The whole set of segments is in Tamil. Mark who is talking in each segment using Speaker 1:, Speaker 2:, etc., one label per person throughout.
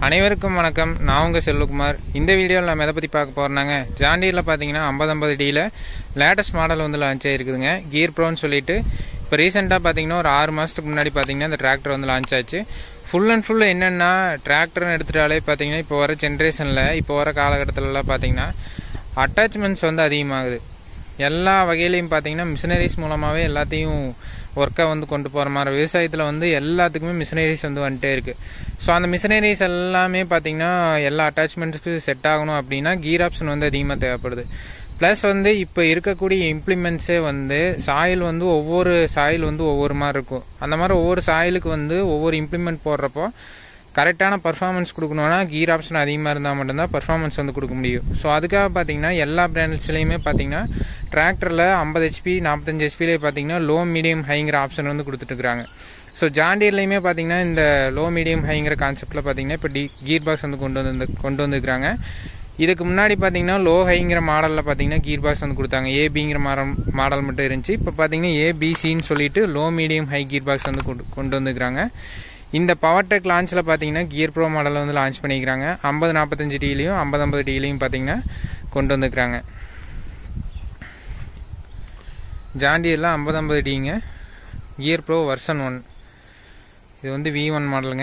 Speaker 1: அனைவருக்கும் வணக்கம் நான் உங்கள் செல்வகுமார் இந்த வீடியோவில் நம்ம எதை பற்றி பார்க்க போகிறோம்னாங்க ஜாண்டியில் பார்த்தீங்கன்னா ஐம்பது ஐம்பது டியில் லேட்டஸ்ட் மாடல் வந்து லான்ச் ஆகிருக்குதுங்க கீர் ப்ரோன்னு சொல்லிட்டு இப்போ ரீசெண்டாக பார்த்தீங்கன்னா ஒரு ஆறு மாதத்துக்கு முன்னாடி பார்த்தீங்கன்னா இந்த டிராக்டர் வந்து லான்ச் ஆச்சு ஃபுல் அண்ட் ஃபுல் என்னென்னா டிராக்டர்னு எடுத்துட்டாலே பார்த்தீங்கன்னா இப்போ வர ஜென்ரேஷனில் இப்போ வர காலகட்டத்திலலாம் பார்த்தீங்கன்னா அட்டாச்மெண்ட்ஸ் வந்து அதிகமாகுது எல்லா வகையிலையும் பார்த்தீங்கன்னா மிஷினரிஸ் மூலமாகவே எல்லாத்தையும் ஒர்க்கை வந்து கொண்டு போகிற மாதிரி விவசாயத்தில் வந்து எல்லாத்துக்குமே மிஷினரிஸ் வந்து வந்துட்டே இருக்குது ஸோ அந்த மிஷினரிஸ் எல்லாமே பார்த்தீங்கன்னா எல்லா அட்டாச்மெண்ட்ஸ்க்கு செட் ஆகணும் அப்படின்னா கீர் ஆப்ஷன் வந்து அதிகமாக தேவைப்படுது ப்ளஸ் வந்து இப்போ இருக்கக்கூடிய இம்ப்ளிமெண்ட்ஸே வந்து சாயில் வந்து ஒவ்வொரு சாயில் வந்து ஒவ்வொரு மாதிரி இருக்கும் அந்த மாதிரி ஒவ்வொரு சாயிலுக்கு வந்து ஒவ்வொரு இம்ப்ளிமெண்ட் போடுறப்போ கரெக்டான பர்ஃபார்மன்ஸ் கொடுக்கணும்னா கீர் ஆப்ஷன் அதிகமாக இருந்தால் மட்டும்தான் பர்ஃபார்மன்ஸ் வந்து கொடுக்க முடியும் ஸோ அதுக்காக பார்த்தீங்கன்னா எல்லா பிராண்ட்ஸ்லேயுமே பார்த்தீங்கன்னா டிராக்டரில் ஐம்பது ஹெச்பி நாற்பத்தஞ்சு ஹெச்பிலேயே பார்த்தீங்கன்னா லோ மீடியம் ஹைங்கிற ஆப்ஷன் வந்து கொடுத்துட்ருக்காங்க ஸோ ஜாண்டியர்லேயுமே பார்த்தீங்கன்னா இந்த லோ மீடியம் ஹைங்கிற கான்செப்டில் பார்த்தீங்கன்னா இப்போ டி கீர் பாக்ஸ் வந்து கொண்டு வந்து கொண்டு வந்துருக்காங்க இதுக்கு முன்னாடி பார்த்தீங்கன்னா லோ ஹைங்கிற மாடலில் பார்த்தீங்கன்னா கீர் பாக்ஸ் வந்து கொடுத்தாங்க ஏபிங்கிற மாடல் மாடல் மட்டும் இருந்துச்சு இப்போ பார்த்தீங்கன்னா ஏபிசின்னு சொல்லிட்டு low medium high gear box வந்து கொண்டு கொண்டு வந்துருக்காங்க இந்த பவர் டெக் லான்ச்சில் பார்த்தீங்கன்னா கியர் ப்ரோ மாடலை வந்து லான்ச் பண்ணிக்கிறாங்க ஐம்பது நாற்பத்தஞ்சு டிலையும் ஐம்பது ஐம்பது டிலையும் பார்த்தீங்கன்னா கொண்டு வந்துக்கிறாங்க ஜாண்டியெல்லாம் ஐம்பது ஐம்பது டிங்க கியர் ப்ரோ வர்சன் ஒன் இது வந்து வி ஒன் மாடலுங்க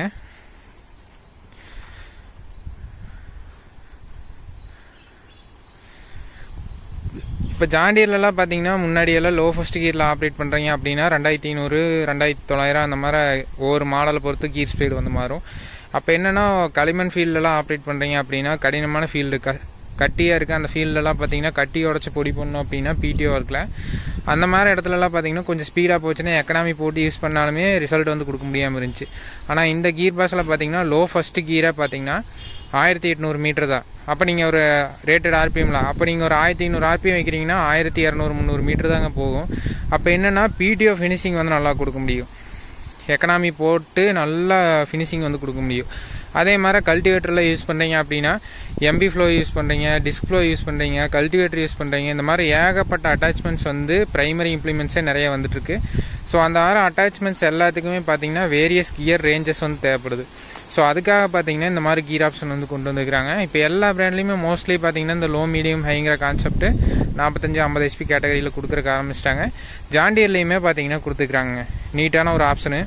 Speaker 1: இப்போ ஜாண்டியர்லலாம் பார்த்தீங்கன்னா முன்னாடி எல்லாம் லோ ஃபஸ்ட் கீரில் ஆப்ரேட் பண்ணுறீங்க அப்படின்னா ரெண்டாயிரத்தி ஐநூறு ரெண்டாயிரத்தி தொள்ளாயிரம் அந்த மாதிரி ஒவ்வொரு மாடலை பொறுத்து கீர் ஸ்பீடு வந்து மாறும் அப்போ என்னென்னா களிமண் ஃபீல்டெலாம் ஆப்ரேட் பண்ணுறீங்க அப்படின்னா கடினமான ஃபீல்டு க கட்டியாக இருக்குது அந்த ஃபீல்டெல்லாம் பார்த்தீங்கன்னா கட்டி உடச்சி பொடி பண்ணணும் அப்படின்னா பிடிஓ ஒர்க்கில் அந்த மாதிரி இடத்துலலாம் பார்த்தீங்கன்னா கொஞ்சம் ஸ்பீடாக போச்சுன்னா எக்கனாமி போட்டு யூஸ் பண்ணாலுமே ரிசல்ட் வந்து கொடுக்க முடியாமல் இருந்துச்சு ஆனால் இந்த கீர் பாஸில் பார்த்தீங்கன்னா லோ ஃபஸ்ட்டு கீராக பார்த்தீங்கன்னா ஆயிரத்தி எட்நூறு மீட்டர் தான் அப்போ நீங்கள் ஒரு ரேட்டட் ஆர்பிஎம்ல அப்போ நீங்கள் ஒரு ஆயிரத்தி ஐநூறு ஆர்பிஎம் வைக்கிறீங்கன்னா ஆயிரத்தி இரநூறு முந்நூறு மீட்டர் தாங்க போகும் அப்போ என்னென்னா பிடிஓ ஃபினிஷிங் வந்து நல்லா கொடுக்க முடியும் எக்கனாமி போட்டு நல்லா ஃபினிஷிங் வந்து கொடுக்க முடியும் அதே மாதிரி கல்டிவேட்டரில் யூஸ் பண்ணுறீங்க அப்படின்னா எம்பி ஃப்ளோ யூஸ் பண்ணுறீங்க டிஸ்க் ஃப்ளோ யூஸ் பண்ணுறீங்க கல்டிவேட்டர் யூஸ் பண்ணுறீங்க இந்த மாதிரி ஏகப்பட்ட அட்டாச்மெண்ட்ஸ் வந்து ப்ரைமரி இம்ப்ளிமெண்ட்ஸே நிறைய வந்துட்டுருக்கு ஸோ அந்த ஆறு அட்டாச்மெண்ட்ஸ் எல்லாத்துக்குமே பார்த்தீங்கன்னா வேரியஸ் கியர் ரேஞ்சஸ் வந்து தேவைப்படுது ஸோ அதுக்காக பார்த்தீங்கன்னா இந்த மாதிரி கீர் ஆப்ஷன் வந்து கொண்டு வந்துருக்காங்க இப்போ எல்லா பிராண்ட்லேயுமே மோஸ்ட்லி பார்த்தீங்கன்னா இந்த லோ மீடியம் ஹைங்கிற கான்செப்ட் நாற்பத்தஞ்சு ஐம்பது ஹெச்பி கேட்டகரியில் கொடுக்குறக்கு ஆரம்பிச்சிட்டாங்க ஜாண்டியர்லேயுமே பார்த்தீங்கன்னா கொடுத்துருக்காங்க நீட்டான ஒரு ஆப்ஷனு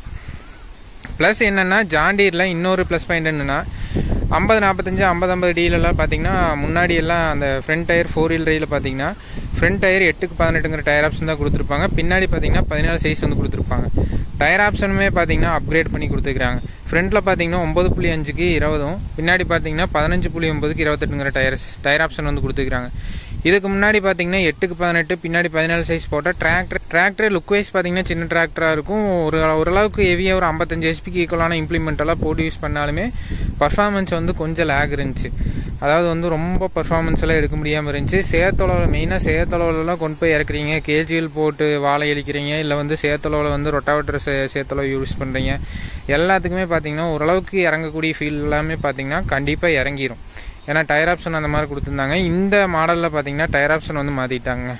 Speaker 1: ப்ளஸ் என்னென்னா ஜாண்டீரில் இன்னொரு ப்ளஸ் பாயிண்ட் என்னென்னா ஐம்பது நாற்பத்தஞ்சு ஐம்பது ஐம்பது டீலெலாம் பார்த்தீங்கன்னா முன்னாடி எல்லாம் அந்த ஃப்ரண்ட் டயர் ஃபோர் வீல் ரயில் பார்த்தீங்கன்னா ஃப்ரண்ட் டயர் எட்டுக்கு பதினெட்டுங்கிற டயர் ஆப்ஷன் தான் கொடுத்துருப்பாங்க பின்னாடி பார்த்தீங்கன்னா பதினாலு சைஸ் வந்து கொடுத்துருப்பாங்க டயர் ஆப்ஷனுமே பார்த்தீங்கன்னா அப்கிரேட் பண்ணி கொடுத்துருக்காங்க ஃப்ரண்ட்டில் பார்த்தீங்கன்னா ஒம்பது புள்ளி அஞ்சுக்கு இருபதும் பின்னாடி பார்த்தீங்கன்னா பதினஞ்சு புள்ளி ஒம்பதுக்கு இருபத்தெட்டுங்கிற டயர் டயர் ஆப்ஷன் வந்து கொடுத்துருக்காங்க இதுக்கு முன்னாடி பார்த்தீங்கன்னா எட்டுக்கு பதினெட்டு பின்னாடி பதினாலு சைஸ் போட்டால் டிராக்டர் டிராக்டர் லுக் வைஸ் பார்த்தீங்கன்னா சின்ன டிராக்டராக இருக்கும் ஒரு ஓரளவுக்கு ஹெவியாக ஒரு ஐம்பத்தஞ்சு ஹெச்பிக்கு ஈக்குவலான இம்ப்ளிமெண்ட் எல்லாம் போட்டு யூஸ் பண்ணாலுமே பர்ஃபார்மன்ஸ் வந்து கொஞ்சம் லேக் இருந்துச்சு அதாவது வந்து ரொம்ப பர்ஃபார்மன்ஸ் எல்லாம் எடுக்க முடியாமல் இருந்துச்சு சேத்தளவில் மெயினாக சேத்தளவுலலாம் கொண்டு போய் இறக்குறீங்க கேஜிஎல் போட்டு வாழை அழிக்கிறீங்க இல்லை வந்து சேத்தளவில் வந்து ரொட்டாவேட்டர் சே சேத்தளவு யூஸ் பண்ணுறீங்க எல்லாத்துக்குமே பார்த்தீங்கன்னா ஓரளவுக்கு இறங்கக்கூடிய ஃபீல் எல்லாமே பார்த்தீங்கன்னா கண்டிப்பாக இறங்கிரும் ஏன்னா டயர் ஆப்ஷன் அந்த மாதிரி கொடுத்துருந்தாங்க இந்த மாடலில் பார்த்தீங்கன்னா டயர் ஆப்ஷன் வந்து மாற்றிட்டாங்க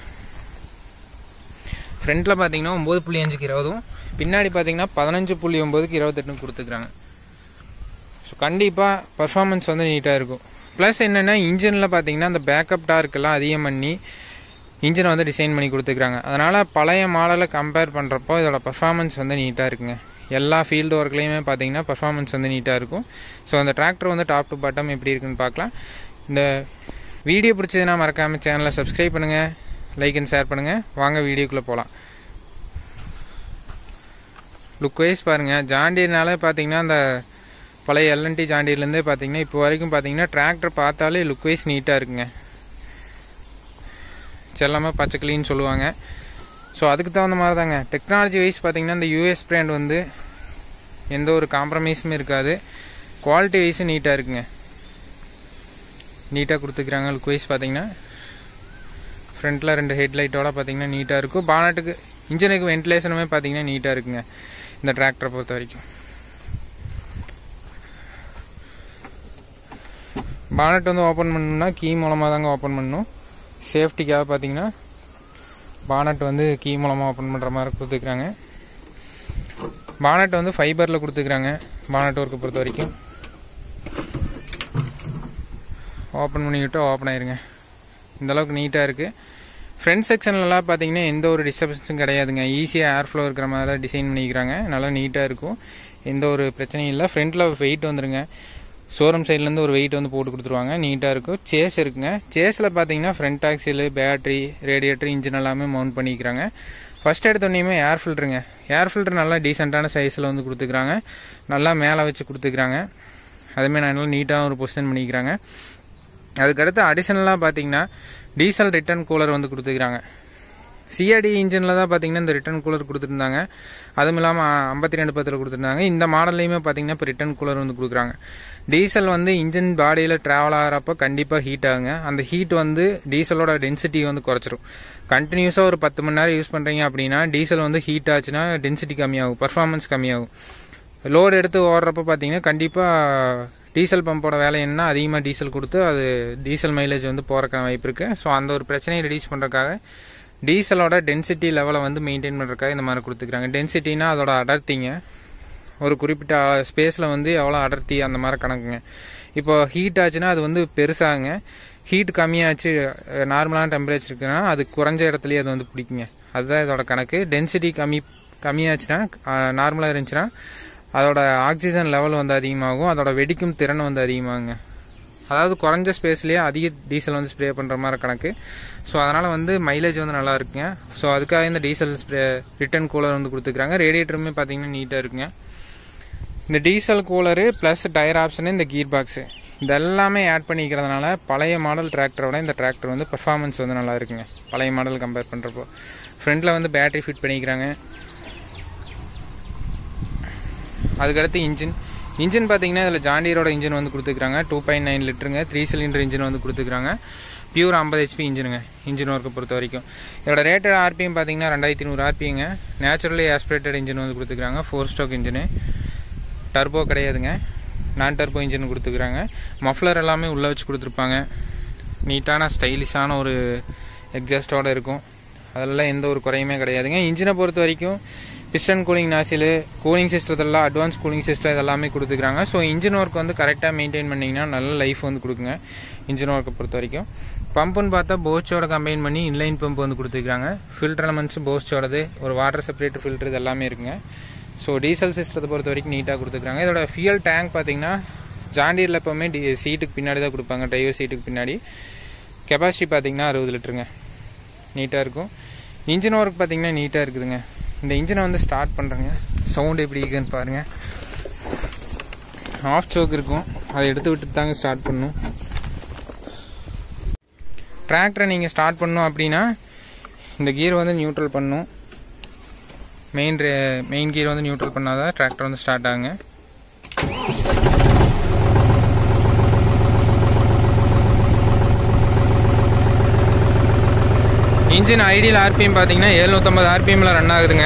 Speaker 1: ஃப்ரண்ட்டில் பார்த்தீங்கன்னா ஒம்பது புள்ளி அஞ்சுக்கு இருபதும் பின்னாடி பார்த்தீங்கன்னா பதினஞ்சு புள்ளி ஒம்பதுக்கு இருபத்தெட்டுன்னு கொடுத்துக்கிறாங்க ஸோ கண்டிப்பாக பர்ஃபார்மன்ஸ் வந்து நீட்டாக இருக்கும் ப்ளஸ் என்னென்னா இன்ஜினில் பார்த்தீங்கன்னா அந்த பேக்கப் டார்க்கெல்லாம் அதிகம் பண்ணி இன்ஜினை வந்து டிசைன் பண்ணி கொடுத்துக்கிறாங்க அதனால் பழைய மாடலை கம்பேர் பண்ணுறப்போ இதோட பர்ஃபார்மன்ஸ் வந்து நீட்டாக இருக்குங்க எல்லா ஃபீல்டு ஒர்க்லேயுமே பார்த்தீங்கன்னா பர்ஃபார்மன்ஸ் வந்து நீட்டாக இருக்கும் ஸோ அந்த டிராக்டர் வந்து டாப் டு பாட்டம் எப்படி இருக்குன்னு பார்க்கலாம் இந்த வீடியோ பிடிச்சதுன்னா மறக்காமல் சேனலை சப்ஸ்கிரைப் பண்ணுங்கள் லைக் அண்ட் ஷேர் பண்ணுங்கள் வாங்க வீடியோக்குள்ளே போகலாம் லுக் வைஸ் பாருங்கள் ஜாண்டியர்னாலே பார்த்தீங்கன்னா அந்த பழைய எல்என்டி ஜாண்டியர்லேருந்தே பார்த்தீங்கன்னா இப்போ வரைக்கும் பார்த்தீங்கன்னா டிராக்டர் பார்த்தாலே லுக் வைஸ் நீட்டாக இருக்குங்க செல்லமாக பச்சைக்கிளின்னு சொல்லுவாங்க ஸோ அதுக்கு தகுந்த மாதிரி தாங்க டெக்னாலஜி வைஸ் பார்த்தீங்கன்னா இந்த யூஎஸ் பிராண்ட் வந்து எந்த ஒரு காம்ப்ரமைஸுமே இருக்காது குவாலிட்டி வைஸும் நீட்டாக இருக்குங்க நீட்டாக கொடுத்துக்கிறாங்க லுக் வைஸ் பார்த்தீங்கன்னா ஃப்ரண்ட்டில் ரெண்டு ஹெட்லைட்டோட பார்த்தீங்கன்னா நீட்டாக இருக்கும் பானட்டுக்கு இன்ஜினுக்கு வென்டிலேஷனுமே பார்த்தீங்கன்னா நீட்டாக இருக்குங்க இந்த டிராக்டரை பொறுத்த வரைக்கும் பானட் வந்து ஓப்பன் பண்ணணும்னா கீ மூலமாக தாங்க ஓப்பன் பண்ணணும் சேஃப்டிக்காக பார்த்தீங்கன்னா பானட் வந்து கீ மூலமாக ஓப்பன் பண்ணுற மாதிரி கொடுத்துருக்குறாங்க பானட் வந்து ஃபைபரில் கொடுத்துருக்குறாங்க பானட் ஒர்க்கை பொறுத்த வரைக்கும் ஓப்பன் பண்ணிக்கிட்டு ஓப்பன் ஆயிருங்க இந்த அளவுக்கு நீட்டாக இருக்குது ஃப்ரண்ட் செக்ஷன்லலாம் பார்த்தீங்கன்னா எந்த ஒரு டிஸ்டர்பன்ஸும் கிடையாதுங்க ஈஸியாக ஏர் ஃப்ளோ இருக்கிற மாதிரி தான் டிசைன் பண்ணிக்கிறாங்க நல்லா நீட்டாக இருக்கும் எந்த ஒரு பிரச்சனையும் இல்லை ஃப்ரண்ட்டில் வெயிட் வந்துருங்க ஷோரூம் சைட்லேருந்து ஒரு வெயிட் வந்து போட்டு கொடுத்துருவாங்க நீட்டாக இருக்கும் சேஸ் இருக்குங்க சேஸில் பார்த்தீங்கன்னா front axle battery radiator engine எல்லாமே மவுண்ட் பண்ணிக்கிறாங்க ஃபஸ்ட் எடுத்தோடனேயுமே ஏர் ஃபில்டருங்க ஏர் ஃபில்டர் நல்லா டீசெண்டான சைஸில் வந்து கொடுத்துக்கிறாங்க நல்லா மேலே வச்சு கொடுத்துக்கிறாங்க அதுமாதிரி நல்லா நீட்டான ஒரு பொசிஷன் பண்ணிக்கிறாங்க அதுக்கடுத்து அடிஷனலாக பார்த்தீங்கன்னா டீசல் ரிட்டர்ன் கூலர் வந்து கொடுத்துக்கிறாங்க சிஆர்டி இன்ஜினில் தான் பார்த்தீங்கன்னா இந்த ரிட்டர்ன் கூலர் கொடுத்துருந்தாங்க அதுவும் இல்லாமல் ஐம்பத்தி ரெண்டு பத்தில் கொடுத்துருந்தாங்க இந்த மாடல்லையுமே பார்த்தீங்கன்னா இப்போ ரிட்டர்ன் கூலர் வந்து கொடுக்குறாங்க டீசல் வந்து இன்ஜின் பாடியில் ட்ராவல் ஆகிறப்போ கண்டிப்பாக ஹீட் ஆகுங்க அந்த ஹீட் வந்து டீசலோட டென்சிட்டி வந்து குறைச்சிரும் கண்டினியூஸாக ஒரு பத்து மணி நேரம் யூஸ் பண்ணுறீங்க அப்படின்னா டீசல் வந்து ஹீட் ஆச்சுன்னா டென்சிட்டி கம்மியாகும் பர்ஃபார்மன்ஸ் கம்மியாகும் லோடு எடுத்து ஓடுறப்ப பார்த்தீங்கன்னா கண்டிப்பாக டீசல் பம்போட வேலை என்ன அதிகமாக டீசல் கொடுத்து அது டீசல் மைலேஜ் வந்து போகிறக்கான வாய்ப்பு இருக்குது ஸோ அந்த ஒரு பிரச்சனையை ரெடியூஸ் பண்ணுறதுக்காக டீசலோட டென்சிட்டி லெவலை வந்து மெயின்டைன் பண்ணுறதுக்காக இந்த மாதிரி கொடுத்துக்கிறாங்க டென்சிட்டினா அதோட அடர்த்திங்க ஒரு குறிப்பிட்ட ஸ்பேஸில் வந்து எவ்வளோ அடர்த்தி அந்த மாதிரி கணக்குங்க இப்போ ஹீட் ஆச்சுன்னா அது வந்து பெருசாகுங்க ஹீட் கம்மியாச்சு நார்மலான டெம்பரேச்சர் இருக்குன்னா அது குறைஞ்ச இடத்துலயே அது வந்து பிடிக்குங்க அதுதான் இதோட கணக்கு டென்சிட்டி கம்மி கம்மியாச்சுன்னா நார்மலாக இருந்துச்சுன்னா அதோட ஆக்சிஜன் லெவல் வந்து அதிகமாகும் அதோட வெடிக்கும் திறன் வந்து அதிகமாகுங்க அதாவது குறைஞ்ச ஸ்பேஸ்லேயே அதிக டீசல் வந்து ஸ்ப்ரே பண்ணுற மாதிரி கணக்கு ஸோ அதனால் வந்து மைலேஜ் வந்து நல்லா இருக்குங்க ஸோ அதுக்காக இந்த டீசல் ஸ்ப்ரே ரிட்டர்ன் கூலர் வந்து கொடுத்துருக்காங்க ரேடியேட்டருமே பார்த்தீங்கன்னா நீட்டாக இருக்குங்க இந்த diesel cooler plus tyre option இந்த கீர் பாக்ஸு இது எல்லாமே ஆட் பண்ணிக்கிறதுனால பழைய மாடல் டிராக்டரோட இந்த டிராக்டர் வந்து பெர்ஃபார்மன்ஸ் வந்து நல்லா இருக்குங்க பழைய மாடல் கம்பேர் பண்ணுறப்போ ஃப்ரண்ட்டில் வந்து பேட்டரி ஃபிட் பண்ணிக்கிறாங்க அதுக்கடுத்து இன்ஜின் இன்ஜின் பார்த்தீங்கன்னா இதில் ஜாண்டியரோட இன்ஜின் வந்து கொடுத்துருக்காங்க டூ பாயிண்ட் நைன் லிட்டருங்க த்ரீ சிலிண்டர் இன்ஜின் வந்து கொடுத்துருக்காங்க பியூர் ஐம்பது ஹெச்பி இன்ஜினுங்க இன்ஜின் ஒர்க்கை பொறுத்த வரைக்கும் இதோட ரேட்டட் ஆர்பிஎம் பார்த்தீங்கன்னா ரெண்டாயிரத்தி நூறு ஆர்பிங்க நேச்சுரலி ஆஸ்பிரேட்டட் இன்ஜின் வந்து கொடுத்துருக்காங்க ஃபோர் ஸ்டோக் இன்ஜினு டர்போ கிடையாதுங்க நான் டர்போ இன்ஜின் கொடுத்துருக்காங்க மஃப்ளர் எல்லாமே உள்ளே வச்சு கொடுத்துருப்பாங்க நீட்டான ஸ்டைலிஷான ஒரு எக்ஸாஸ்டோடு இருக்கும் அதெல்லாம் எந்த ஒரு குறையுமே கிடையாதுங்க இன்ஜினை பொறுத்த வரைக்கும் பிஸ்டன் கூலிங் நாசில் கூலிங் சிஸ்டத்தெல்லாம் அட்வான்ஸ் கூலிங் சிஸ்டம் இதெல்லாமே கொடுத்துக்கிறாங்க ஸோ இன்ஜின் ஒர்க் வந்து கரெக்டாக மெயின்டைன் பண்ணிங்கன்னா நல்ல லைஃப் வந்து கொடுக்குங்க இன்ஜின் ஒர்க்கை பொறுத்த வரைக்கும் பம்புன்னு பார்த்தா போஸ்டோட கம்பைன் பண்ணி இன்லைன் பம்ப் வந்து கொடுத்துருக்காங்க ஃபில்டர் எலமெண்ட்ஸ் போஸ்டோடது ஒரு வாட்டர் செப்பரேட்டர் ஃபில்டர் இது எல்லாமே இருக்குங்க ஸோ டீசல் சிஸ்டத்தை பொறுத்த வரைக்கும் நீட்டாக கொடுத்துருக்காங்க இதோட ஃபியல் டேங்க் பார்த்தீங்கன்னா ஜாண்டியரில் எப்போவுமே டி சீட்டுக்கு பின்னாடி தான் கொடுப்பாங்க டிரைவர் சீட்டுக்கு பின்னாடி கெப்பாசிட்டி பார்த்தீங்கன்னா அறுபது லிட்டருங்க நீட்டாக இருக்கும் இன்ஜின் ஒர்க் பார்த்தீங்கன்னா நீட்டாக இருக்குதுங்க இந்த இன்ஜினை வந்து ஸ்டார்ட் பண்ணுறேங்க சவுண்ட் எப்படி இருக்குன்னு பாருங்கள் ஆஃப் சோக் இருக்கும் அதை எடுத்து விட்டு தாங்க ஸ்டார்ட் பண்ணணும் டிராக்டரை நீங்கள் ஸ்டார்ட் பண்ணணும் அப்படின்னா இந்த கியர் வந்து நியூட்ரல் பண்ணணும் மெயின் மெயின் கியர் வந்து நியூட்ரல் பண்ணால் தான் டிராக்டர் வந்து ஸ்டார்ட் ஆகுங்க இன்ஜின் ஐடியல் ஆர்பிஎம் பார்த்தீங்கன்னா எழுநூற்றம்பது ஆர்பிஎம்மில் ரன் ஆகுதுங்க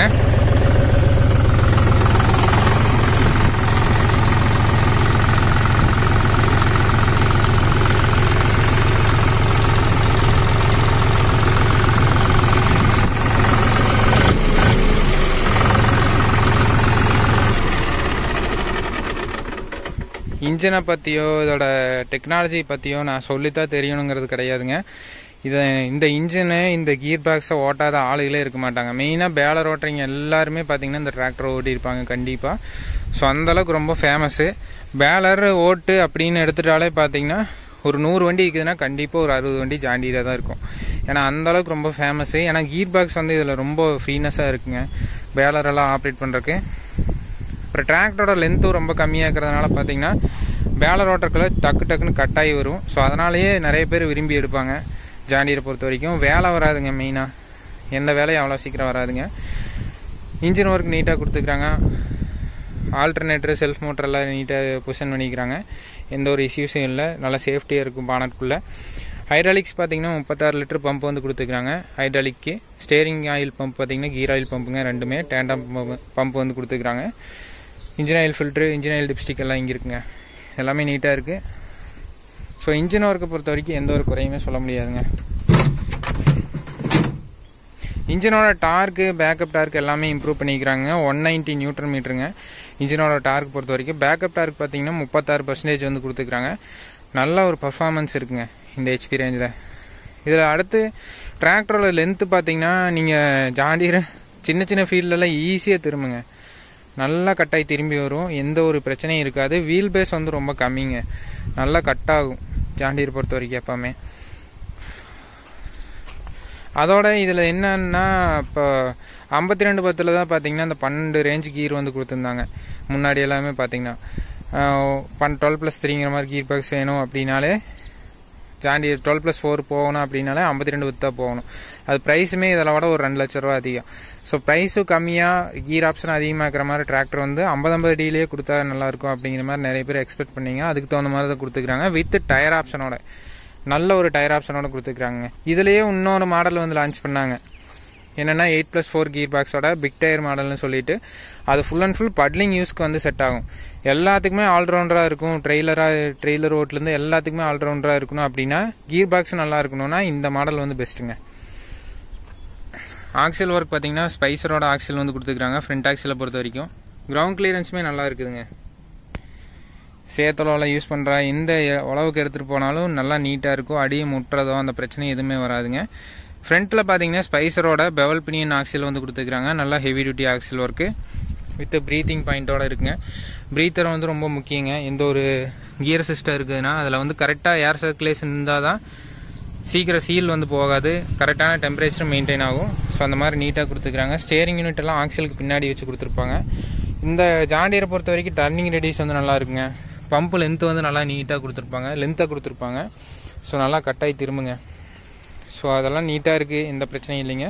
Speaker 1: இன்ஜினை பற்றியோ இதோட டெக்னாலஜி பற்றியோ நான் சொல்லித்தான் தெரியணுங்கிறது கிடையாதுங்க இதை இந்த இன்ஜினு இந்த கியர் பாக்ஸை ஓட்டாத ஆளுகளே இருக்க மாட்டாங்க மெயினாக பேலர் ஓட்டுறீங்க எல்லாருமே பார்த்தீங்கன்னா இந்த டிராக்டர் ஓட்டியிருப்பாங்க கண்டிப்பாக ஸோ அந்தளவுக்கு ரொம்ப ஃபேமஸ்ஸு பேலர் ஓட்டு அப்படின்னு எடுத்துட்டாலே பார்த்தீங்கன்னா ஒரு நூறு வண்டி இருக்குதுன்னா கண்டிப்பாக ஒரு அறுபது வண்டி ஜாண்டியில் தான் இருக்கும் ஏன்னா அந்தளவுக்கு ரொம்ப ஃபேமஸ்ஸு ஏன்னா கீர் பாக்ஸ் வந்து இதில் ரொம்ப ஃப்ரீனஸாக இருக்குங்க பேலரெல்லாம் ஆப்ரேட் பண்ணுறக்கு அப்புறம் டிராக்டரோட லென்த்தும் ரொம்ப கம்மியாக இருக்கிறதுனால பார்த்தீங்கன்னா பேலர் ஓட்டருக்குள்ள டக்கு டக்குன்னு கட்டாகி வரும் ஸோ அதனாலேயே நிறைய பேர் விரும்பி எடுப்பாங்க ஜாண்டியரை பொறுத்த வரைக்கும் வேலை வராதுங்க மெயினாக எந்த வேலையும் அவ்வளோ சீக்கிரம் வராதுங்க இன்ஜின் ஒர்க் நீட்டாக கொடுத்துக்கிறாங்க ஆல்டர்னேட்டர் செல்ஃப் மோட்டரெல்லாம் நீட்டாக பொசிஷன் பண்ணிக்கிறாங்க எந்த ஒரு இஷ்யூஸும் இல்லை நல்லா சேஃப்டியாக இருக்கும் பானட்குள்ளே ஹைட்ராலிக்ஸ் பார்த்தீங்கன்னா முப்பத்தாறு லிட்டர் பம்ப் வந்து கொடுத்துருக்காங்க ஹைட்ராலிக்கு ஸ்டேரிங் ஆயில் பம்ப் பார்த்தீங்கன்னா கீர் ஆயில் பம்புங்க ரெண்டுமே டேண்டம் பம்ப் வந்து கொடுத்துருக்காங்க engine oil filter engine oil dipstick எல்லாம் இங்கே இருக்குங்க எல்லாமே நீட்டாக இருக்குது ஸோ இன்ஜின் ஒர்க்கை பொறுத்த வரைக்கும் எந்த ஒரு குறையுமே சொல்ல முடியாதுங்க இன்ஜினோட டார்க்கு பேக்கப் டார்க் எல்லாமே இம்ப்ரூவ் பண்ணிக்கிறாங்க ஒன் நைன்ட்டி நியூட்ரன் மீட்டருங்க இன்ஜினோட டார்க் பொறுத்த வரைக்கும் பேக்கப் டார்க் பார்த்தீங்கன்னா முப்பத்தாறு பர்சன்டேஜ் வந்து கொடுத்துருக்காங்க நல்ல ஒரு பர்ஃபார்மன்ஸ் இருக்குங்க இந்த ஹெச்பி ரேஞ்சில் இதில் அடுத்து டிராக்டரோட லென்த்து பார்த்தீங்கன்னா நீங்கள் ஜாண்டியர் சின்ன சின்ன ஃபீல்டெல்லாம் ஈஸியாக திரும்புங்க நல்லா கட்டாகி திரும்பி வரும் எந்த ஒரு பிரச்சனையும் இருக்காது வீல் பேஸ் வந்து ரொம்ப கம்மிங்க நல்லா கட் ஆகும் ஜாண்டியர் பொறுத்த வரைக்கும் எப்போவுமே அதோட இதில் என்னன்னா இப்போ ஐம்பத்தி ரெண்டு பத்தில் தான் பார்த்தீங்கன்னா அந்த பன்னெண்டு ரேஞ்சு கீர் வந்து கொடுத்துருந்தாங்க முன்னாடி எல்லாமே பார்த்தீங்கன்னா பன் டுவெல் ப்ளஸ் த்ரீங்கிற மாதிரி கீர் பாக்ஸ் வேணும் அப்படின்னாலே ஜாண்டி டுவெல் ப்ளஸ் ஃபோர் போகணும் அப்படின்னாலே ஐம்பத்தி ரெண்டு பத்து தான் போகணும் அது ப்ரைஸுமே இதில் விட ஒரு ரெண்டு லட்ச ரூபா அதிகம் ஸோ ப்ரைஸும் கம்மியாக கீர் ஆப்ஷன் அதிகமாக இருக்கிற மாதிரி டிராக்டர் வந்து ஐம்பது ஐம்பது டிலேயே கொடுத்தா நல்லாயிருக்கும் அப்படிங்கிற மாதிரி நிறைய பேர் எக்ஸ்பெக்ட் பண்ணீங்க அதுக்கு தகுந்த மாதிரி தான் கொடுத்துக்கிறாங்க வித் டயர் ஆப்ஷனோட நல்ல ஒரு டயர் ஆப்ஷனோட கொடுத்துருக்காங்க இதுலேயே இன்னொரு மாடல் வந்து லான்ச் பண்ணாங்க என்னென்னா எயிட் ப்ளஸ் ஃபோர் கீர் பாக்ஸோட பிக் டயர் மாடல்னு சொல்லிட்டு அது ஃபுல் அண்ட் ஃபுல் பட்லிங் யூஸ்க்கு வந்து செட் ஆகும் எல்லாத்துக்குமே ஆல்ரவுண்டராக இருக்கும் ட்ரெய்லராக ட்ரெய்லர் ஓட்லேருந்து எல்லாத்துக்குமே ஆல்ரவுண்டராக இருக்கணும் அப்படின்னா கீர் பாக்ஸ் நல்லா இருக்கணும்னா இந்த மாடல் வந்து பெஸ்ட்டுங்க ஆக்சில் ஒர்க் பார்த்தீங்கன்னா ஸ்பைசரோட ஆக்சில் வந்து கொடுத்துருக்காங்க ஃப்ரண்ட் ஆக்சிலை பொறுத்த வரைக்கும் கிரவுண்ட் கிளியரன்ஸுமே நல்லா இருக்குதுங்க சேத்தளவில் யூஸ் பண்ணுற எந்த உழவுக்கு எடுத்துகிட்டு போனாலும் நல்லா நீட்டாக இருக்கும் அடியை முட்டுறதோ அந்த பிரச்சனை எதுவுமே வராதுங்க ஃப்ரண்ட்டில் பார்த்தீங்கன்னா ஸ்பைசரோட பெவல் பினியன் ஆக்சில் வந்து கொடுத்துருக்காங்க நல்லா heavy duty axle work with breathing பாயிண்ட்டோட இருக்குங்க ப்ரீத்தர் வந்து ரொம்ப முக்கியங்க எந்த ஒரு கியர் சிஸ்டம் இருக்குதுன்னா அதில் வந்து கரெக்டாக ஏர் சர்க்குலேஷன் இருந்தால் தான் சீக்கிரம் சீல் வந்து போகாது கரெக்டான டெம்பரேச்சர் மெயின்டைன் ஆகும் ஸோ அந்த மாதிரி நீட்டாக கொடுத்துருக்காங்க ஸ்டேரிங் யூனிட் எல்லாம் ஆக்சிலுக்கு பின்னாடி வச்சு கொடுத்துருப்பாங்க இந்த ஜாண்டியரை பொறுத்த வரைக்கும் டர்னிங் ரெடிஸ் வந்து நல்லா இருக்குங்க பம்பு லென்த்து வந்து நல்லா நீட்டாக கொடுத்துருப்பாங்க லென்த்தாக கொடுத்துருப்பாங்க ஸோ நல்லா கட்டாகி திரும்புங்க ஸோ அதெல்லாம் நீட்டாக இருக்குது எந்த பிரச்சனையும் இல்லைங்க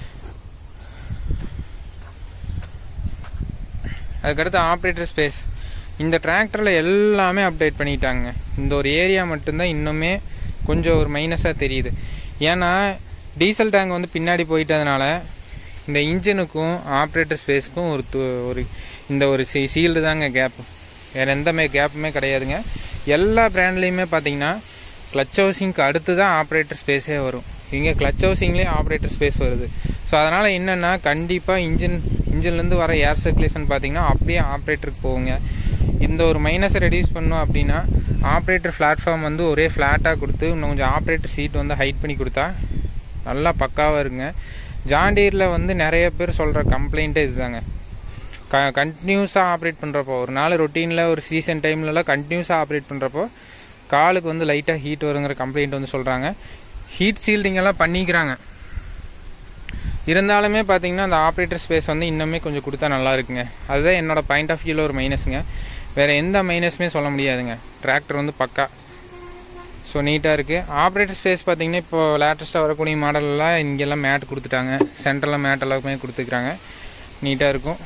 Speaker 1: அதுக்கடுத்து ஆப்ரேட்டர் ஸ்பேஸ் இந்த டிராக்டரில் எல்லாமே அப்டேட் பண்ணிட்டாங்க இந்த ஒரு ஏரியா மட்டும்தான் இன்னுமே கொஞ்சம் ஒரு மைனஸாக தெரியுது ஏன்னா டீசல் டேங்க் வந்து பின்னாடி போயிட்டதுனால இந்த இன்ஜினுக்கும் ஆப்ரேட்டர் ஸ்பேஸுக்கும் ஒரு ஒரு இந்த ஒரு சீ சீல்டு தாங்க கேப் வேறு எந்த மே கேப்புமே கிடையாதுங்க எல்லா பிராண்ட்லேயுமே பார்த்தீங்கன்னா கிளச் ஹவுசிங்க்கு அடுத்து தான் ஆப்ரேட்டர் ஸ்பேஸே வரும் இங்கே கிளச் ஹவுசிங்லேயே ஆப்ரேட்டர் ஸ்பேஸ் வருது ஸோ அதனால் என்னென்னா கண்டிப்பாக இன்ஜின் இன்ஜின்லேருந்து வர ஏர் சர்க்குலேஷன் பார்த்தீங்கன்னா அப்படியே ஆப்ரேட்டருக்கு போகுங்க இந்த ஒரு மைனஸை ரெடியூஸ் பண்ணோம் அப்படின்னா ஆப்ரேட்டர் பிளாட்ஃபார்ம் வந்து ஒரே ஃப்ளாட்டாக கொடுத்து இன்னும் கொஞ்சம் ஆப்ரேட்டர் சீட் வந்து ஹைட் பண்ணி கொடுத்தா நல்லா பக்காவாக இருக்குங்க ஜாண்டீரில் வந்து நிறைய பேர் சொல்கிற கம்ப்ளைண்ட்டே இதுதாங்க க கண்டினியூஸாக ஆப்ரேட் பண்ணுறப்போ ஒரு நாள் ரொட்டீனில் ஒரு சீசன் டைம்லலாம் கண்டினியூஸாக ஆப்ரேட் பண்ணுறப்போ காலுக்கு வந்து லைட்டாக ஹீட் வருங்கிற கம்ப்ளைண்ட் வந்து சொல்கிறாங்க ஹீட் சீல்டிங் எல்லாம் பண்ணிக்கிறாங்க இருந்தாலுமே பார்த்தீங்கன்னா அந்த ஆப்ரேட்டர் ஸ்பேஸ் வந்து இன்னுமே கொஞ்சம் கொடுத்தா நல்லா இருக்குங்க அதுதான் என்னோட பாயிண்ட் ஆஃப் வியூவில் ஒரு மைனஸுங்க வேறு எந்த மைனஸுமே சொல்ல முடியாதுங்க டிராக்டர் வந்து பக்கா ஸோ நீட்டாக இருக்குது ஆப்ரேட்டர் ஸ்பேஸ் பார்த்தீங்கன்னா இப்போ லேட்டஸ்ட்டாக வரக்கூடிய மாடல்லாம் இங்கெல்லாம் மேட் கொடுத்துட்டாங்க சென்டரில் மேட் எல்லாருக்குமே கொடுத்துக்கிறாங்க நீட்டாக இருக்கும்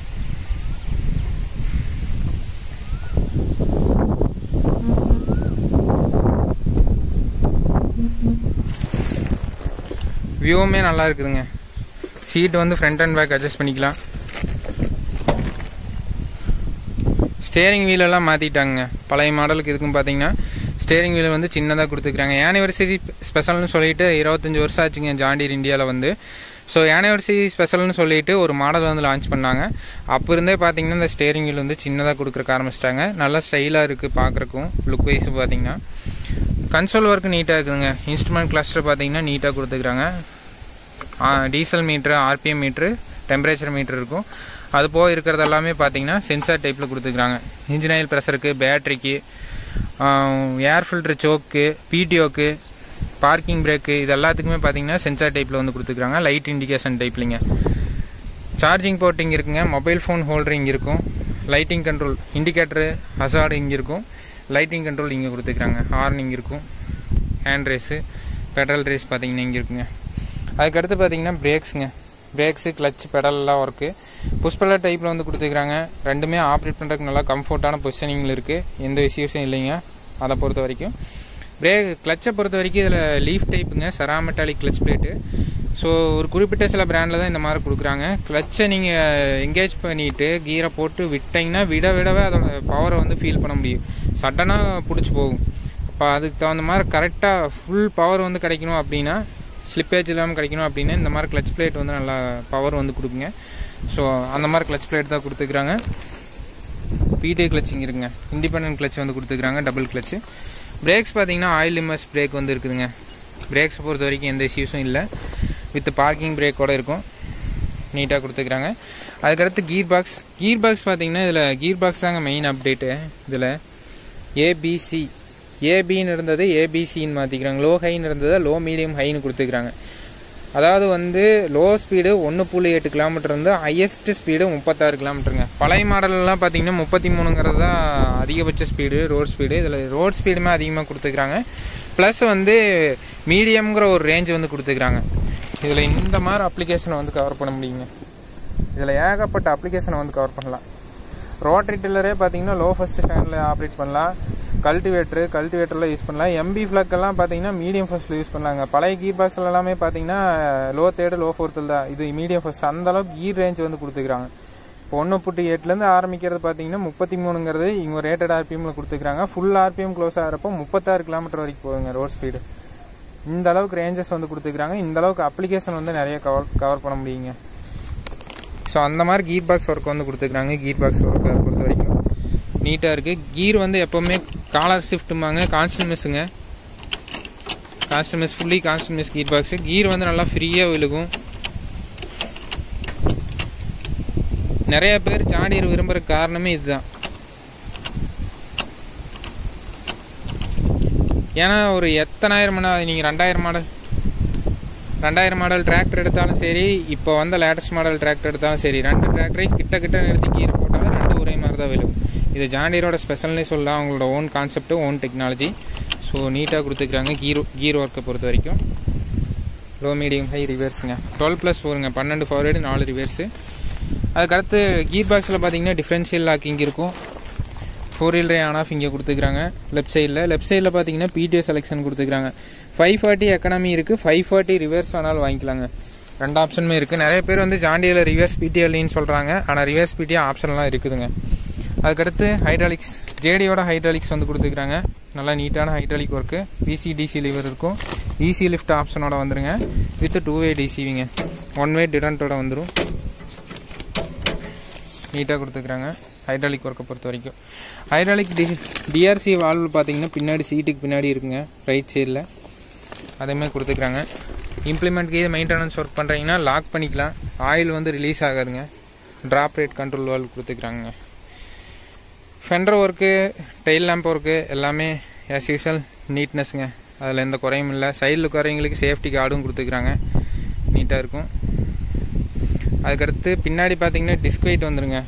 Speaker 1: வியூவுமே நல்லா இருக்குதுங்க சீட் வந்து ஃப்ரண்ட் அண்ட் பேக் அட்ஜஸ்ட் பண்ணிக்கலாம் ஸ்டேரிங் வீலெல்லாம் மாற்றிட்டாங்க பழைய மாடலுக்கு இதுக்கும் பார்த்தீங்கன்னா ஸ்டேரிங் வீல் வந்து சின்னதாக கொடுத்துருக்காங்க ஆனிவர்சரி ஸ்பெஷல்னு சொல்லிட்டு இருபத்தஞ்சி வருஷம் ஆச்சுங்க ஜாண்டியர் இந்தியாவில் வந்து ஸோ ஆனிவர்சரி ஸ்பெஷல்னு சொல்லிட்டு ஒரு மாடல் வந்து லான்ச் பண்ணாங்க அப்போ இருந்தே பார்த்தீங்கன்னா இந்த ஸ்டேரிங் வீல் வந்து சின்னதாக கொடுக்குறக்க ஆரம்பிச்சிட்டாங்க நல்லா ஸ்டைலாக இருக்குது பார்க்குறக்கும் லுக் வைஸ் பார்த்தீங்கன்னா கன்சோல் ஒர்க் நீட்டாக இருக்குதுங்க இன்ஸ்ட்ருமெண்ட் கிளஸ்டர் பார்த்தீங்கன்னா நீட்டாக கொடுத்துக்கிறாங்க diesel meter RPM meter temperature meter இருக்கும் அது போக இருக்கிறது எல்லாமே பார்த்தீங்கன்னா சென்சார் டைப்பில் கொடுத்துக்கிறாங்க இன்ஜின் ஆயில் ப்ரெஷருக்கு பேட்ரிக்கு ஏர் ஃபில்ட்ரு சோக்கு பிடிஓக்கு பார்க்கிங் பிரேக்கு இது எல்லாத்துக்குமே பார்த்தீங்கன்னா சென்சார் டைப்பில் வந்து கொடுத்துக்கிறாங்க லைட் இண்டிகேஷன் டைப்லிங்க சார்ஜிங் போர்ட் இங்கே இருக்குங்க மொபைல் ஃபோன் ஹோல்டர் இங்கே இருக்கும் லைட்டிங் கண்ட்ரோல் இண்டிகேட்டரு ஹசார்டு இங்கே இருக்கும் லைட்டிங் கண்ட்ரோல் இங்கே கொடுத்துக்கிறாங்க ஹார்ன் இங்கே இருக்கும் ஹேண்ட் ரேஸு பெட்ரோல் ரேஸ் பார்த்தீங்கன்னா இங்கே இருக்குங்க அதுக்கடுத்து பார்த்தீங்கன்னா பிரேக்ஸுங்க பிரேக்ஸு கிளச் பெடல்லாம் ஒர்க்கு புஷ்பலர் டைப்பில் வந்து கொடுத்துக்கிறாங்க ரெண்டுமே ஆப்ரேட் பண்ணுறதுக்கு நல்லா கம்ஃபர்ட்டான பொசிஷனிங்கில் இருக்குது எந்த இஷ்யூஸும் இல்லைங்க அதை பொறுத்த வரைக்கும் பிரேக் கிளச்சை பொறுத்த வரைக்கும் இதில் லீஃப் டைப்புங்க செராமெட்டாலிக் கிளச் பிளேட்டு ஸோ ஒரு குறிப்பிட்ட சில பிராண்டில் தான் இந்த மாதிரி கொடுக்குறாங்க கிளச்சை நீங்கள் எங்கேஜ் பண்ணிவிட்டு கீரை போட்டு விட்டிங்கன்னா விட விடவே அதோட பவரை வந்து ஃபீல் பண்ண முடியும் சடனாக பிடிச்சி போகும் அப்போ அதுக்கு தகுந்த மாதிரி கரெக்டாக ஃபுல் பவர் வந்து கிடைக்கணும் அப்படின்னா ஸ்லிப்பேஜ் இல்லாமல் கிடைக்கணும் அப்படின்னா இந்த மாதிரி கிளச் பிளேட் வந்து நல்லா பவர் வந்து கொடுக்குங்க ஸோ அந்த மாதிரி கிளச் பிளேட் தான் கொடுத்துக்கிறாங்க பிடிஏ கிளச்சிங் இருக்குங்க இண்டிபெண்டன்ட் கிளச் வந்து கொடுத்துருக்காங்க டபுள் கிளச்சு பிரேக்ஸ் பார்த்தீங்கன்னா ஆயில் லிமர்ஸ் பிரேக் வந்து இருக்குதுங்க பிரேக்ஸை பொறுத்த வரைக்கும் எந்த இஷ்யூஸும் இல்லை வித் பார்க்கிங் பிரேக்கோட இருக்கும் நீட்டாக கொடுத்துருக்குறாங்க அதுக்கடுத்து கீர் பாக்ஸ் கீர் பாக்ஸ் பார்த்தீங்கன்னா இதில் கீர் பாக்ஸ் தாங்க மெயின் அப்டேட்டு இதில் ஏபிசி ஏபின்னு இருந்தது ஏபிசின்னு மாற்றிக்கிறாங்க லோ ஹைன்னு இருந்தது லோ மீடியம் ஹைன்னு கொடுத்துக்கிறாங்க அதாவது வந்து லோ ஸ்பீடு ஒன்று புள்ளி எட்டு கிலோமீட்டர் இருந்து ஹையஸ்ட் ஸ்பீடு முப்பத்தாறு கிலோமீட்டருங்க பழைய மாடல்லாம் பார்த்தீங்கன்னா முப்பத்தி மூணுங்கிறது தான் அதிகபட்ச ஸ்பீடு ரோட் ஸ்பீடு இதில் ரோட் ஸ்பீடுமே அதிகமாக கொடுத்துக்கிறாங்க ப்ளஸ் வந்து மீடியம்ங்கிற ஒரு ரேஞ்ச் வந்து கொடுத்துக்கிறாங்க இதில் இந்த மாதிரி அப்ளிகேஷனை வந்து கவர் பண்ண முடியுங்க இதில் ஏகப்பட்ட அப்ளிகேஷனை வந்து கவர் பண்ணலாம் ரோட்டரி டில்லரே பார்த்தீங்கன்னா லோ ஃபஸ்ட் ஸ்டாண்டில் ஆப்ரேட் பண்ணலாம் கல்டிவேட்டரு கல்டிவேட்டரில் யூஸ் பண்ணலாம் எம்பி ஃப்ளக் எல்லாம் பார்த்தீங்கன்னா மீடியம் ஃபஸ்ட்டில் யூஸ் பண்ணலாங்க பழைய கீர் பாக்ஸில் எல்லாமே பார்த்தீங்கன்னா லோ தேர்டு லோ ஃபோர்த்தில் தான் இது மீடியம் ஃபஸ்ட் அந்த அளவுக்கு கீர் ரேஞ்ச் வந்து கொடுத்துக்கிறாங்க இப்போ ஒன்று புட்டி எட்டுலேருந்து ஆரம்பிக்கிறது பார்த்தீங்கன்னா முப்பத்தி மூணுங்கிறது இவங்க ரேட்டட் ஆர்பிஎம்ல கொடுத்துக்கிறாங்க ஃபுல் ஆர்பிஎம் க்ளோஸ் ஆகிறப்போ முப்பத்தாறு கிலோமீட்டர் வரைக்கும் போகுங்க ரோட் ஸ்பீடு இந்த அளவுக்கு ரேஞ்சஸ் வந்து கொடுத்துக்கிறாங்க இந்த அளவுக்கு அப்ளிகேஷன் வந்து நிறைய கவர் கவர் பண்ண முடியுங்க ஸோ அந்த மாதிரி கீர் பாக்ஸ் ஒர்க் வந்து கொடுத்துக்கிறாங்க கீர் பாக்ஸ் ஒர்க்கை பொறுத்த வரைக்கும் நீட்டாக இருக்குது கீர் வந்து எப்போவுமே காலர் ஷிஃப்ட்டுமாங்க கான்ஸ்டன்ட் மிஸ்ஸுங்க constant mesh fully constant mesh gear box gear வந்து நல்லா ஃப்ரீயாக விழுகும் நிறைய பேர் ஜாடியர் விரும்புகிற காரணமே இதுதான் ஏன்னா ஒரு எத்தனாயிரம் மணி நீங்கள் ரெண்டாயிரம் மாடல் ரெண்டாயிரம் மாடல் டிராக்டர் எடுத்தாலும் சரி இப்போ வந்த லேட்டஸ்ட் மாடல் டிராக்டர் எடுத்தாலும் சரி ரெண்டு டிராக்டரையும் கிட்ட கிட்ட நிறுத்தி கீர் போட்டாலும் ரெண்டு ஒரே மாதிரி தான் விழும் இது ஜாண்டியரோட ஸ்பெஷல்னே சொல்லலாம் அவங்களோட own concept own technology so நீட்டாக கொடுத்துருக்காங்க கீர் கீர் ஒர்க்கை பொறுத்த வரைக்கும் லோ மீடியம் ஹை ரிவர்ஸுங்க டுவெல் ப்ளஸ் ஃபோருங்க பன்னெண்டு ஃபார்வேர்டு நாலு ரிவர்ஸு அதுக்கடுத்து கீர் பாக்ஸில் பார்த்தீங்கன்னா டிஃப்ரென்ஷியல் லாக்கிங் இருக்கும் ஃபோர் வீல் ரே ஆன் ஆஃப் இங்கே கொடுத்துக்கிறாங்க லெஃப்ட் சைடில் லெஃப்ட் சைடில் பார்த்தீங்கன்னா பிடிஓ செலெக்ஷன் கொடுத்துக்கிறாங்க ஃபைவ் ஃபார்ட்டி எக்கனாமி இருக்குது ஃபைவ் ஃபார்ட்டி ரிவர்ஸ் வேணாலும் வாங்கிக்கலாங்க ரெண்டு ஆப்ஷனுமே இருக்குது நிறைய பேர் வந்து ஜாண்டியில் ரிவர்ஸ் பிடிஎல்னு சொல்கிறாங்க ஆனால் ரிவர்ஸ் பிடிஏ ஆப்ஷன்லாம் இருக்குதுங்க அதுக்கடுத்து ஹைட்ராலிக்ஸ் ஜேடியோட ஹைட்ராலிக்ஸ் வந்து கொடுத்துக்கிறாங்க நல்லா நீட்டான hydraulic work PC DC lever இருக்கும் ஈசி லிஃப்ட் ஆப்ஷனோட வந்துருங்க வித் டூ வே டிசிவிங்க ஒன் வே டிடன்ட்டோட வந்துடும் நீட்டாக கொடுத்துக்கிறாங்க ஹைட்ராலிக் ஒர்க்கை பொறுத்த வரைக்கும் ஹைட்ராலிக் டி டிஆர்சி வால்வ் பார்த்தீங்கன்னா பின்னாடி சீட்டுக்கு பின்னாடி இருக்குங்க ரைட் சைடில் அதேமாதிரி கொடுத்துக்கிறாங்க இம்ப்ளிமெண்ட்க்கு இது மெயின்டெனன்ஸ் ஒர்க் பண்ணுறீங்கன்னா லாக் பண்ணிக்கலாம் ஆயில் வந்து ரிலீஸ் ஆகாதுங்க ட்ராப் ரேட் கண்ட்ரோல் வால்வ் கொடுத்துக்கிறாங்க fender work tail lamp work எல்லாமே ஆஸ் யூஷுவல் நீட்னஸ்ங்க அதில் எந்த குறையும் இல்லை சைடில் உட்காரவங்களுக்கு சேஃப்டி கார்டும் கொடுத்துக்கிறாங்க நீட்டாக இருக்கும் அதுக்கடுத்து பின்னாடி பார்த்தீங்கன்னா டிஸ்க் வெயிட் வந்துருங்க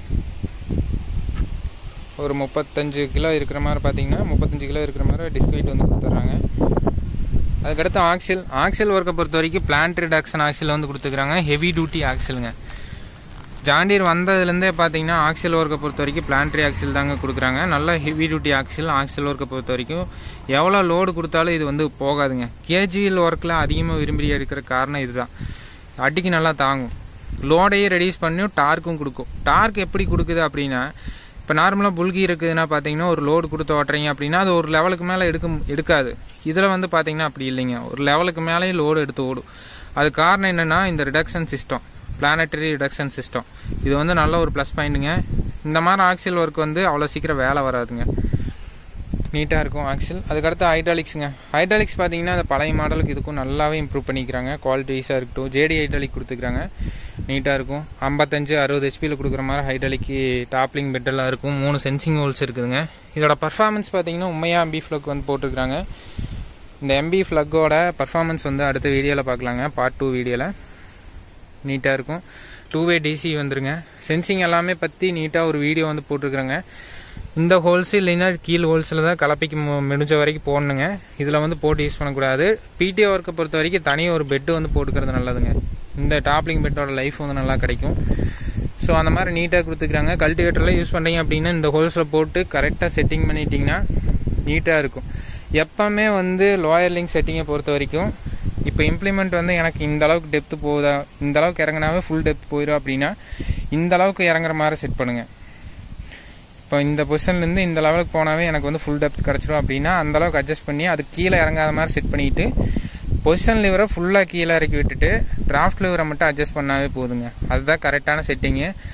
Speaker 1: ஒரு முப்பத்தஞ்சு கிலோ இருக்கிற மாதிரி பார்த்தீங்கன்னா முப்பத்தஞ்சு கிலோ இருக்கிற மாதிரி டிஸ்க் வெயிட் வந்து கொடுத்துட்றாங்க அதுக்கடுத்து ஆக்சில் ஆக்சில் ஒர்க்கை பொறுத்த வரைக்கும் பிளான்ட் ரிடக்ஷன் ஆக்சில் வந்து கொடுத்துக்கிறாங்க ஹெவி டியூட்டி ஆக்சிலுங்க ஜாண்டியர் வந்ததுலேருந்தே பார்த்தீங்கன்னா ஆக்சில் ஒர்க்கை பொறுத்த வரைக்கும் பிளான்ட்ரி ஆக்சில் தாங்க கொடுக்குறாங்க நல்ல ஹெவி டியூட்டி ஆக்சில் ஆக்சில் ஒர்க்கை பொறுத்த வரைக்கும் எவ்வளோ லோடு கொடுத்தாலும் இது வந்து போகாதுங்க கேஜிஎல் ஒர்க்கில் அதிகமாக விரும்பி எடுக்கிற காரணம் இதுதான் அடிக்கு நல்லா தாங்கும் லோடையே ரெடியூஸ் பண்ணியும் டார்க்கும் கொடுக்கும் டார்க் எப்படி கொடுக்குது அப்படின்னா இப்போ நார்மலாக புல்கி இருக்குதுன்னா பார்த்தீங்கன்னா ஒரு லோடு கொடுத்து ஓட்டுறீங்க அப்படின்னா அது ஒரு லெவலுக்கு மேலே எடுக்க எடுக்காது இதில் வந்து பார்த்தீங்கன்னா அப்படி இல்லைங்க ஒரு லெவலுக்கு மேலேயும் லோடு எடுத்து ஓடும் அது காரணம் என்னென்னா இந்த reduction system planetary reduction system இது வந்து நல்ல ஒரு ப்ளஸ் பாயிண்ட்டுங்க இந்த மாதிரி ஆக்சில் ஒர்க் வந்து அவ்வளோ சீக்கிரம் வேலை வராதுங்க நீட்டாக இருக்கும் ஆக்சில் அதுக்கடுத்து ஹைட்ராலிக்ஸுங்க ஹைட்ராலிக்ஸ் பார்த்தீங்கன்னா அந்த பழைய மாடலுக்கு இதுக்கும் நல்லாவே இம்ப்ரூவ் பண்ணிக்கிறாங்க குவாலிட்டி வைஸாக இருக்கட்டும் ஜேடி ஹைட்ராலிக் கொடுத்துக்கிறாங்க நீட்டாக இருக்கும் ஐம்பத்தஞ்சு அறுபது ஹெச்பியில் கொடுக்குற மாதிரி ஹைட்ராலிக்கு டாப்லிங் பெட்டெல்லாம் இருக்கும் மூணு சென்சிங் ஹோல்ஸ் இருக்குதுங்க இதோட பர்ஃபார்மன்ஸ் பார்த்தீங்கன்னா உண்மையாக எம்பி ஃப்ளக் வந்து போட்டிருக்காங்க இந்த எம்பி ஃப்ளக்கோட பர்ஃபார்மன்ஸ் வந்து அடுத்த வீடியோவில் பார்க்கலாங்க பார்ட் டூ வீடியோவில் நீட்டாக இருக்கும் டூ வே டிசி வந்துருங்க சென்சிங் எல்லாமே பற்றி நீட்டாக ஒரு வீடியோ வந்து போட்டிருக்குறேங்க இந்த ஹோல்ஸ் இல்லைன்னா கீழ் ஹோல்ஸில் தான் கலப்பைக்கு மு- முடிஞ்ச வரைக்கும் போடணுங்க இதில் வந்து போட்டு யூஸ் பண்ணக்கூடாது பிடிஓ ஒர்க்கை பொறுத்த வரைக்கும் தனியாக ஒரு பெட்டு வந்து போட்டுக்கிறது நல்லதுங்க இந்த டாப்லிங் பெட்டோட லைஃப் வந்து நல்லா கிடைக்கும் ஸோ அந்த மாதிரி நீட்டாக கொடுத்துக்கிறாங்க கல்டிவேட்டரில் யூஸ் பண்ணுறீங்க அப்படின்னா இந்த ஹோல்ஸில் போட்டு கரெக்டாக செட்டிங் பண்ணிட்டீங்கன்னா நீட்டாக இருக்கும் எப்போவுமே வந்து லோயர் லிங்க் செட்டிங்கை பொறுத்த வரைக்கும் இப்போ இம்ப்ளிமெண்ட் வந்து எனக்கு இந்த அளவுக்கு டெப்த்து போகுதா இந்த அளவுக்கு இறங்குனாவே ஃபுல் டெப்த் போயிடும் அப்படின்னா இந்த அளவுக்கு இறங்குற மாதிரி செட் பண்ணுங்கள் இப்போ இந்த பொசிஷன்லேருந்து இந்த லெவலுக்கு போனாவே எனக்கு வந்து ஃபுல் டெப்த் கிடச்சிரும் அப்படின்னா அந்த அளவுக்கு அட்ஜஸ்ட் பண்ணி அது கீழே இறங்காத மாதிரி செட் பண்ணிட்டு பொசிஷன் லிவரை ஃபுல்லாக கீழே இறக்கி விட்டுட்டு டிராஃப்ட் லிவரை மட்டும் அட்ஜஸ்ட் பண்ணாவே போதுங்க அதுதான் கரெக்டான செட்டிங்கு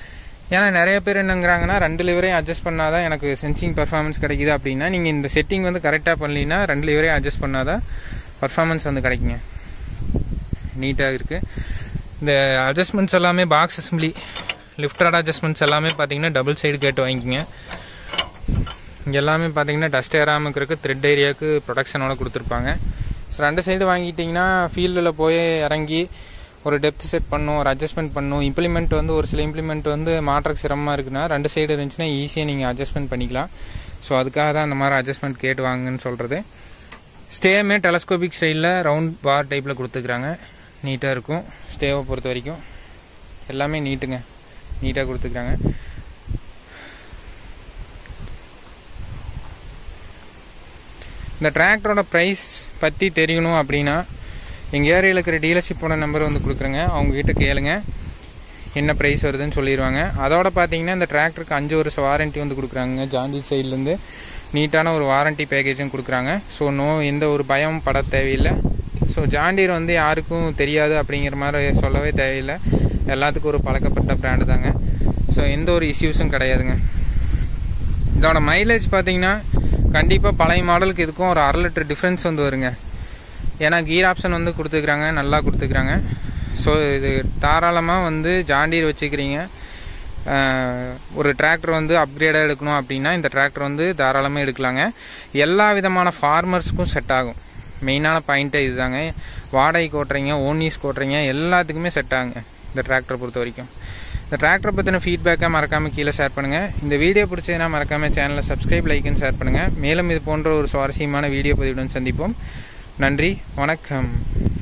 Speaker 1: ஏன்னா நிறைய பேர் என்னங்கிறாங்கன்னா ரெண்டு லிவரையும் அட்ஜஸ்ட் பண்ணாதான் எனக்கு சென்சிங் பர்ஃபார்மன்ஸ் கிடைக்குது அப்படின்னா நீங்கள் இந்த செட்டிங் வந்து கரெக்டாக பண்ணலீங்கன்னா ரெண்டு லிவரையும் அட்ஜஸ்ட் பண்ணாதான் பர்ஃபார்மன்ஸ் வந்து கிடைக்குங்க நீட்டாக இருக்குது இந்த அட்ஜஸ்ட்மெண்ட்ஸ் எல்லாமே பாக்ஸ் அசம்பிளி லிஃப்டட் அட்ஜஸ்ட்மெண்ட்ஸ் எல்லாமே பார்த்தீங்கன்னா டபுள் சைடு கேட்டு வாங்கிக்கோங்க இங்கே எல்லாமே பார்த்தீங்கன்னா டஸ்ட் ஏறாமல் இருக்கிறதுக்கு த்ரெட் ஏரியாவுக்கு ப்ரொடக்ஷனோட கொடுத்துருப்பாங்க ஸோ ரெண்டு சைடு வாங்கிட்டிங்கன்னா ஃபீல்டில் போய் இறங்கி ஒரு டெப்த் செட் பண்ணும் ஒரு அட்ஜஸ்ட்மெண்ட் பண்ணும் இம்ப்ளிமெண்ட் வந்து ஒரு சில இம்ப்ளிமெண்ட் வந்து மாற்றக்கு சிரமமாக இருக்குன்னா ரெண்டு சைடு இருந்துச்சுன்னா ஈஸியாக நீங்கள் அட்ஜஸ்ட்மெண்ட் பண்ணிக்கலாம் ஸோ அதுக்காக தான் அந்த மாதிரி அட்ஜஸ்ட்மெண்ட் கேட்டு வாங்குன்னு சொல்கிறது ஸ்டேமே டெலஸ்கோபிக் ஸ்டைலில் ரவுண்ட் பார் டைப்பில் கொடுத்துக்கிறாங்க நீட்டாக இருக்கும் ஸ்டேவை பொறுத்த வரைக்கும் எல்லாமே நீட்டுங்க நீட்டாக கொடுத்துக்கிறாங்க இந்த டிராக்டரோட ப்ரைஸ் பற்றி தெரியணும் அப்படின்னா எங்கள் ஏரியாவில் இருக்கிற டீலர்ஷிப்போட நம்பர் வந்து கொடுக்குறேங்க அவங்ககிட்ட கேளுங்க என்ன ப்ரைஸ் வருதுன்னு சொல்லிடுவாங்க அதோட பார்த்தீங்கன்னா இந்த டிராக்டருக்கு அஞ்சு வருஷம் வாரண்ட்டி வந்து கொடுக்குறாங்க ஜாண்டி சைட்லேருந்து நீட்டான ஒரு வாரண்ட்டி பேக்கேஜும் கொடுக்குறாங்க ஸோ நோ எந்த ஒரு பயம் பட தேவையில்லை ஸோ ஜாண்டீர் வந்து யாருக்கும் தெரியாது அப்படிங்கிற மாதிரி சொல்லவே தேவையில்லை எல்லாத்துக்கும் ஒரு பழக்கப்பட்ட பிராண்டு தாங்க ஸோ எந்த ஒரு இஷ்யூஸும் கிடையாதுங்க இதோட மைலேஜ் பார்த்தீங்கன்னா கண்டிப்பாக பழைய மாடலுக்கு இதுக்கும் ஒரு அரை லிட்டர் டிஃப்ரென்ஸ் வந்து வருங்க ஏன்னா கீர் ஆப்ஷன் வந்து கொடுத்துக்கிறாங்க நல்லா கொடுத்துக்கிறாங்க ஸோ இது தாராளமாக வந்து ஜாண்டீர் வச்சுக்கிறீங்க ஒரு டிராக்டர் வந்து அப்கிரேடாக எடுக்கணும் அப்படின்னா இந்த டிராக்டர் வந்து தாராளமாக எடுக்கலாங்க எல்லா விதமான ஃபார்மர்ஸுக்கும் செட் ஆகும் மெயினான பாயிண்ட்டே இதுதாங்க வாடகைக்கு ஓட்டுறீங்க ஓன் யூஸ் ஓட்டுறீங்க எல்லாத்துக்குமே செட் ஆகுங்க இந்த டிராக்டரை பொறுத்த வரைக்கும் இந்த டிராக்டரை பற்றின ஃபீட்பேக்காக மறக்காமல் கீழே ஷேர் பண்ணுங்கள் இந்த வீடியோ பிடிச்சதுன்னா மறக்காமல் சேனலை சப்ஸ்கிரைப் லைக்குன்னு ஷேர் பண்ணுங்கள் மேலும் இது போன்ற ஒரு சுவாரஸ்யமான வீடியோ பதிவுடன் சந்திப்போம் நன்றி வணக்கம்